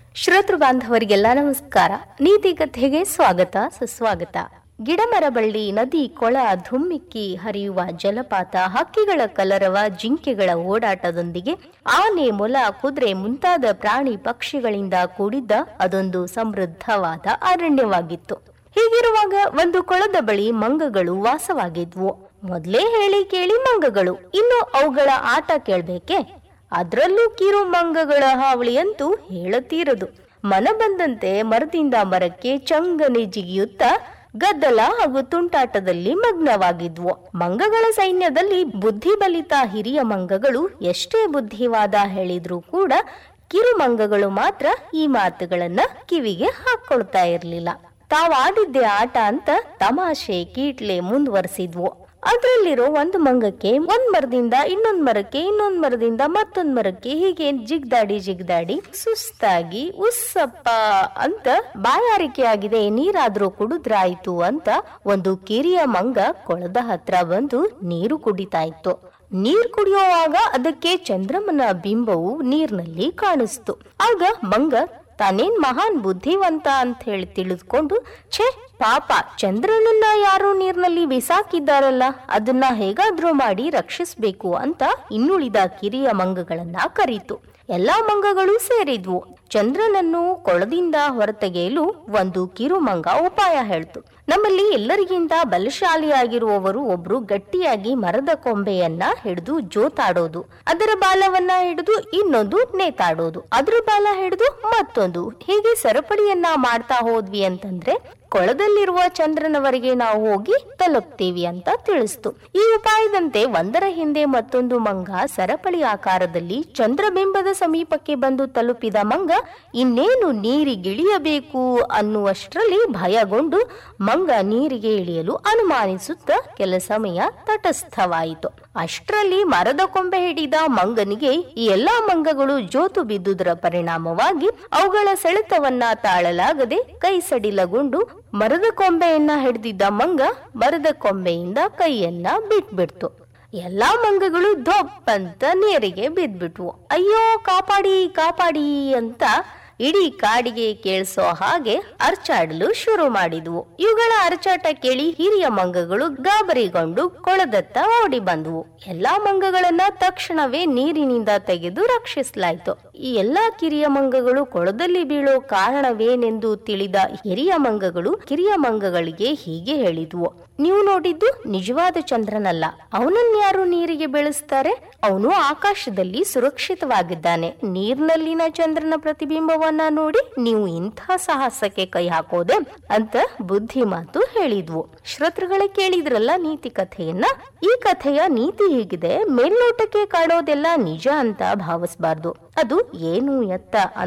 ಶ್ರೋತೃ ಬಾಂಧವರಿಗೆಲ್ಲ ನಮಸ್ಕಾರ ನೀತಿ ಕಥೆಗೆ ಸ್ವಾಗತ ಸುಸ್ವಾಗತ ಗಿಡಮರ ಬಳ್ಳಿ ನದಿ ಕೊಳ ಧುಮ್ಮಿಕ್ಕಿ ಹರಿಯುವ ಜಲಪಾತ ಹಕ್ಕಿಗಳ ಕಲರವ ಜಿಂಕೆಗಳ ಓಡಾಟದೊಂದಿಗೆ ಆನೆ ಮೊಲ ಕುದುರೆ ಮುಂತಾದ ಪ್ರಾಣಿ ಪಕ್ಷಿಗಳಿಂದ ಕೂಡಿದ್ದ ಅದೊಂದು ಸಮೃದ್ಧವಾದ ಅರಣ್ಯವಾಗಿತ್ತು ಹೀಗಿರುವಾಗ ಒಂದು ಕೊಳದ ಬಳಿ ಮಂಗಗಳು ವಾಸವಾಗಿದ್ವು ಮೊದ್ಲೇ ಹೇಳಿ ಕೇಳಿ ಮಂಗಗಳು ಇನ್ನು ಅವುಗಳ ಆಟ ಕೇಳ್ಬೇಕೆ ಅದ್ರಲ್ಲೂ ಕಿರು ಮಂಗಗಳ ಹಾವಳಿಯಂತೂ ಹೇಳತೀರದು ಮನ ಬಂದಂತೆ ಮರದಿಂದ ಮರಕ್ಕೆ ಚಂಗನೆ ಜಿಗಿಯುತ್ತಾ ಗದ್ದಲ ಹಾಗೂ ತುಂಟಾಟದಲ್ಲಿ ಮಗ್ನವಾಗಿದ್ವು ಮಂಗಗಳ ಸೈನ್ಯದಲ್ಲಿ ಬುದ್ಧಿಬಲಿತ ಹಿರಿಯ ಮಂಗಗಳು ಎಷ್ಟೇ ಬುದ್ಧಿವಾದ ಹೇಳಿದ್ರೂ ಕೂಡ ಕಿರು ಮಂಗಗಳು ಮಾತ್ರ ಈ ಮಾತುಗಳನ್ನ ಕಿವಿಗೆ ಹಾಕೊಳ್ತಾ ಇರ್ಲಿಲ್ಲ ತಾವಾಡಿದ್ದೆ ಆಟ ಅಂತ ತಮಾಷೆ ಕೀಟ್ಲೆ ಮುಂದುವರೆಸಿದ್ವು ಅದ್ರಲ್ಲಿರೋ ಒಂದು ಮಂಗಕ್ಕೆ ಒಂದ್ ಮರದಿಂದ ಇನ್ನೊಂದ್ ಮರಕ್ಕೆ ಇನ್ನೊಂದ್ ಮರದಿಂದ ಮತ್ತೊಂದ್ ಮರಕ್ಕೆ ಹೀಗೆ ಜಿಗ್ದಾಡಿ ಜಿಗ್ದಾಡಿ ಸುಸ್ತಾಗಿ ಉಸ್ಸಪ್ಪ ಅಂತ ಬಾಯಾರಿಕೆ ಆಗಿದೆ ನೀರಾದ್ರೂ ಕುಡಿದ್ರಾಯ್ತು ಅಂತ ಒಂದು ಕಿರಿಯ ಮಂಗ ಕೊಳದ ಹತ್ರ ಬಂದು ನೀರು ಕುಡಿತಾ ಇತ್ತು ನೀರ್ ಕುಡಿಯುವಾಗ ಅದಕ್ಕೆ ಚಂದ್ರಮನ ಬಿಂಬವು ನೀರ್ನಲ್ಲಿ ಕಾಣಿಸ್ತು ಆಗ ಮಂಗ ತಾನೇನ್ ಮಹಾನ್ ಬುದ್ಧಿವಂತ ಅಂತ ಹೇಳಿ ತಿಳಿದುಕೊಂಡು ಛೇ ಪಾಪ ಚಂದ್ರನನ್ನ ಯಾರೋ ನೀರ್ನಲ್ಲಿ ಬಿಸಾಕಿದ್ದಾರಲ್ಲ ಅದನ್ನ ಹೇಗಾದ್ರೂ ಮಾಡಿ ರಕ್ಷಿಸ್ಬೇಕು ಅಂತ ಇನ್ನುಳಿದ ಕಿರಿಯ ಮಂಗಗಳನ್ನ ಕರೀತು ಎಲ್ಲಾ ಮಂಗಗಳು ಸೇರಿದ್ವು ಚಂದ್ರನನ್ನು ಕೊಳದಿಂದ ಹೊರತೆಗೆಯಲು ಒಂದು ಕಿರು ಮಂಗ ಉಪಾಯ ಹೇಳ್ತು ನಮ್ಮಲ್ಲಿ ಎಲ್ಲರಿಗಿಂತ ಬಲಶಾಲಿಯಾಗಿರುವವರು ಒಬ್ರು ಗಟ್ಟಿಯಾಗಿ ಮರದ ಕೊಂಬೆಯನ್ನ ಹಿಡಿದು ಜೋತಾಡೋದು ಅದರ ಬಾಲವನ್ನ ಹಿಡಿದು ಇನ್ನೊಂದು ನೇತಾಡೋದು ಅದ್ರ ಬಾಲ ಹಿಡಿದು ಮತ್ತೊಂದು ಹೀಗೆ ಸರಪಳಿಯನ್ನ ಮಾಡ್ತಾ ಹೋದ್ವಿ ಅಂತಂದ್ರೆ ಕೊಳದಲ್ಲಿರುವ ಚಂದ್ರನವರೆಗೆ ನಾವು ಹೋಗಿ ತಲುಪ್ತೀವಿ ಅಂತ ತಿಳಿಸ್ತು ಈ ಉಪಾಯದಂತೆ ಒಂದರ ಹಿಂದೆ ಮತ್ತೊಂದು ಮಂಗ ಸರಪಳಿ ಆಕಾರದಲ್ಲಿ ಚಂದ್ರಬಿಂಬದ ಸಮೀಪಕ್ಕೆ ಬಂದು ತಲುಪಿದ ಮಂಗ ಇನ್ನೇನು ನೀರಿಗಿಳಿಯಬೇಕು ಅನ್ನುವಷ್ಟರಲ್ಲಿ ಭಯಗೊಂಡು ಮಂಗ ನೀರಿಗೆ ಇಳಿಯಲು ಅನುಮಾನಿಸುತ್ತ ಕೆಲ ಸಮಯ ತಟಸ್ಥವಾಯಿತು ಅಷ್ಟರಲ್ಲಿ ಮರದ ಕೊಂಬೆ ಹಿಡಿದ ಮಂಗನಿಗೆ ಈ ಎಲ್ಲಾ ಮಂಗಗಳು ಜೋತು ಬಿದ್ದುದರ ಪರಿಣಾಮವಾಗಿ ಅವುಗಳ ಸೆಳೆತವನ್ನ ತಾಳಲಾಗದೆ ಕೈ ಸಡಿಲಗೊಂಡು ಮರದ ಕೊಂಬೆಯನ್ನ ಹಿಡಿದಿದ್ದ ಮಂಗ ಮರದ ಕೊಂಬೆಯಿಂದ ಕೈಯನ್ನ ಬಿಟ್ಬಿಡ್ತು ಎಲ್ಲಾ ಮಂಗಗಳು ದೊಪ್ ಅಂತ ನೀರಿಗೆ ಬಿದ್ಬಿಟ್ವು ಅಯ್ಯೋ ಕಾಪಾಡಿ ಕಾಪಾಡಿ ಅಂತ ಇಡೀ ಕಾಡಿಗೆ ಕೇಳಿಸೋ ಹಾಗೆ ಅರ್ಚಾಡಲು ಶುರು ಮಾಡಿದ್ವು ಇವುಗಳ ಅರಚಾಟ ಕೇಳಿ ಹಿರಿಯ ಮಂಗಗಳು ಗಾಬರಿಗೊಂಡು ಕೊಳದತ್ತ ಓಡಿ ಬಂದವು ಎಲ್ಲಾ ಮಂಗಗಳನ್ನ ತಕ್ಷಣವೇ ನೀರಿನಿಂದ ತೆಗೆದು ರಕ್ಷಿಸಲಾಯಿತು ಈ ಎಲ್ಲಾ ಕಿರಿಯ ಮಂಗಗಳು ಕೊಳದಲ್ಲಿ ಬೀಳೋ ಕಾರಣವೇನೆಂದು ತಿಳಿದ ಹಿರಿಯ ಮಂಗಗಳು ಕಿರಿಯ ಮಂಗಗಳಿಗೆ ಹೀಗೆ ಹೇಳಿದ್ವು ನೀವು ನೋಡಿದ್ದು ನಿಜವಾದ ಚಂದ್ರನಲ್ಲ ಅವನನ್ಯಾರು ನೀರಿಗೆ ಬೆಳೆಸ್ತಾರೆ ಅವನು ಆಕಾಶದಲ್ಲಿ ಸುರಕ್ಷಿತವಾಗಿದ್ದಾನೆ ನೀರಿನಲ್ಲಿನ ಚಂದ್ರನ ಪ್ರತಿಬಿಂಬವನ್ನ ನೋಡಿ ನೀವು ಇಂಥ ಸಾಹಸಕ್ಕೆ ಕೈ ಹಾಕೋದೆ ಅಂತ ಬುದ್ಧಿ ಮಾತು ಹೇಳಿದ್ವು ಶ್ರೋತೃಗಳೇ ಕೇಳಿದ್ರಲ್ಲ ನೀತಿ ಕಥೆಯನ್ನ ಈ ಕಥೆಯ ನೀತಿ ಹೀಗಿದೆ ಮೇಲ್ನೋಟಕ್ಕೆ ಕಾಣೋದೆಲ್ಲ ನಿಜ ಅಂತ ಭಾವಿಸಬಾರ್ದು ಅದು ಏನು ಎತ್ತ